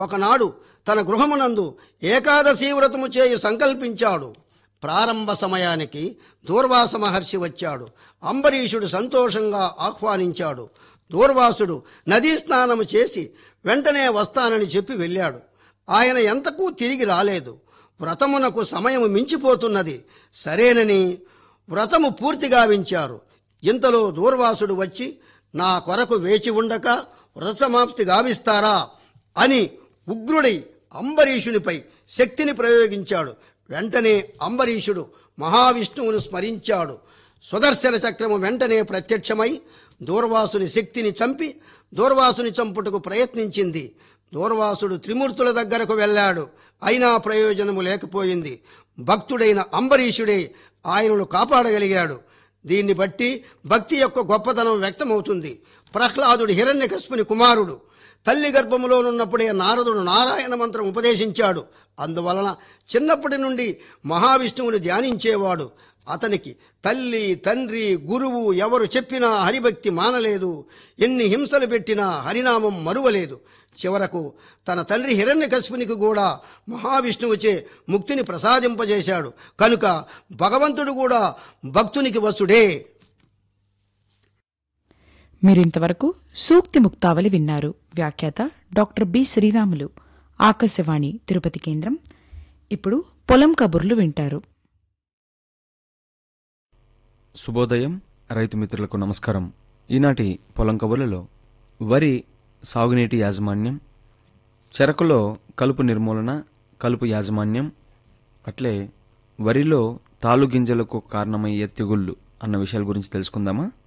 ఒకనాడు తన గృహమునందు ఏకాదశి వ్రతము చేయు సంకల్పించాడు ప్రారంభ సమయానికి దూర్వాస మహర్షి వచ్చాడు అంబరీషుడు సంతోషంగా ఆహ్వానించాడు దూర్వాసుడు నదీ స్నానము చేసి వెంటనే వస్తానని చెప్పి వెళ్ళాడు ఆయన ఎంతకు తిరిగి రాలేదు వ్రతమునకు సమయము మించిపోతున్నది సరేనని వ్రతము పూర్తిగా వించారు ఇంతలో దూర్వాసుడు వచ్చి నా కొరకు వేచి ఉండక వ్రత సమాప్తి గావిస్తారా అని ఉగ్రుడై అంబరీషునిపై శక్తిని ప్రయోగించాడు వెంటనే అంబరీషుడు మహావిష్ణువును స్మరించాడు సుదర్శన చక్రము వెంటనే ప్రత్యక్షమై దూర్వాసుని శక్తిని చంపి దూర్వాసుని చంపుటకు ప్రయత్నించింది దూర్వాసుడు త్రిమూర్తుల దగ్గరకు వెళ్ళాడు అయినా ప్రయోజనము లేకపోయింది భక్తుడైన అంబరీషుడే ఆయనను కాపాడగలిగాడు దీన్ని బట్టి భక్తి యొక్క గొప్పతనం వ్యక్తమవుతుంది ప్రహ్లాదుడు హిరణ్యకస్పుని కుమారుడు తల్లి గర్భములోనున్నప్పుడే నారదుడు నారాయణ మంత్రం ఉపదేశించాడు అందువలన చిన్నప్పటి నుండి మహావిష్ణువుని ధ్యానించేవాడు అతనికి తల్లి తండ్రి గురువు ఎవరు చెప్పినా హరిభక్తి మానలేదు ఎన్ని హింసలు పెట్టినా హరినామం మరువలేదు చివరకు తన తండ్రి హిరణ్యకశిపునికి కూడా మహావిష్ణువుచే ముక్తిని ప్రసాదింపజేశాడు కనుక భగవంతుడు కూడా భక్తునికి వసుడే మీరింతవరకు సూక్తి ముక్తావళి విన్నారు వ్యాఖ్యాత డాక్టర్ బి శ్రీరాములు ఆకాశవాణి తిరుపతి కేంద్రం ఇప్పుడు పొలం కబుర్లు వింటారు శుభోదయం రైతు మిత్రులకు నమస్కారం ఈనాటి పొలం కబుర్లలో వరి సాగునీటి యాజమాన్యం చెరకులో కలుపు నిర్మూలన కలుపు యాజమాన్యం అట్లే వరిలో తాలు గింజలకు కారణమయ్యే తెగుళ్ళు అన్న విషయాల గురించి తెలుసుకుందామా